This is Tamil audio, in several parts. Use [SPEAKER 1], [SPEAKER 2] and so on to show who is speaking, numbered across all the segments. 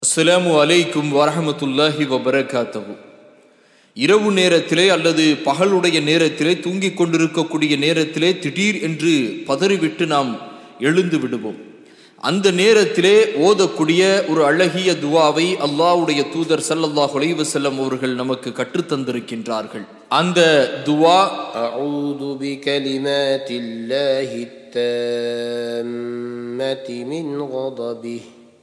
[SPEAKER 1] அஸ்ஸலாமு அலைக்கும் வரஹமத்துல்லாஹி வபரகாத்தஹு இரவு நேரத்திலே அல்லது பகலுடைய நேரத்திலே தூங்கிக் கொண்டிருக்கக்கூடிய நேரத்திலே திடீர் என்று பதறிவிட்டு நாம் எழுந்து விடுவோம் அந்த நேரத்திலே ஓதக்கூடிய ஒரு அழகிய துவாவை அல்லாஹ்வுடைய தூதர் ஸல்லல்லாஹு அலைஹி வஸல்லம் அவர்கள் நமக்கு கற்றுத்தந்திருக்கின்றார்கள் அந்த துவா
[SPEAKER 2] أعوذ بكلمات الله التامة من غضبه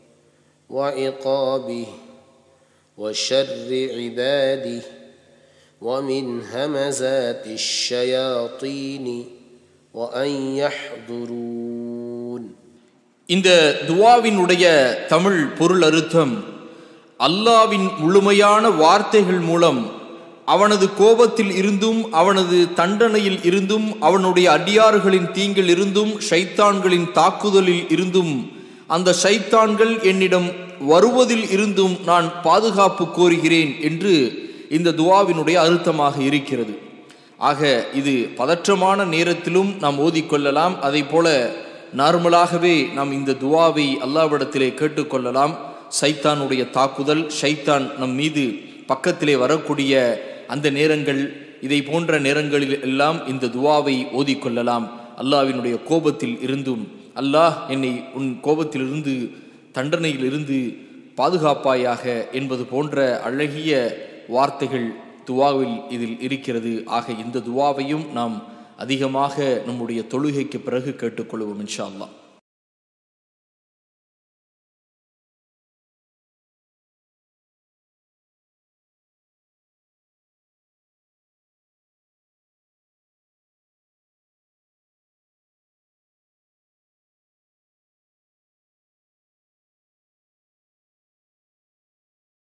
[SPEAKER 2] وعقابه وشر عباده ومن همزات الشياطين وأن يحضرون
[SPEAKER 1] இந்த துவாவினுடைய தமிழ் பொருள் அர்த்தம் அல்லாவின் முழுமையான வார்த்தைகள் மூலம் அவனது கோபத்தில் இருந்தும் அவனது தண்டனையில் இருந்தும் அவனுடைய அடியார்களின் தீங்கில் இருந்தும் ஷைத்தான்களின் தாக்குதலில் இருந்தும் அந்த ஷைத்தான்கள் என்னிடம் வருவதில் இருந்தும் நான் பாதுகாப்பு கோருகிறேன் என்று இந்த துவாவினுடைய அர்த்தமாக இருக்கிறது ஆக இது பதற்றமான நேரத்திலும் நாம் ஓதிக்கொள்ளலாம் அதை போல நார்மலாகவே நாம் இந்த துவாவை அல்லாவிடத்திலே கேட்டுக்கொள்ளலாம் சைத்தானுடைய தாக்குதல் ஷைத்தான் நம் மீது பக்கத்திலே வரக்கூடிய அந்த நேரங்கள் இதை போன்ற நேரங்களில் எல்லாம் இந்த துவாவை ஓதிக்கொள்ளலாம் அல்லாவினுடைய கோபத்தில் இருந்தும் அல்லாஹ் என்னை உன் கோபத்திலிருந்து தண்டனையிலிருந்து பாதுகாப்பாயாக என்பது போன்ற அழகிய வார்த்தைகள் துவாவில் இதில் இருக்கிறது ஆக இந்த துவாவையும் நாம் அதிகமாக நம்முடைய தொழுகைக்கு பிறகு கேட்டுக்கொள்வோம் இன்ஷா அல்லாஹ்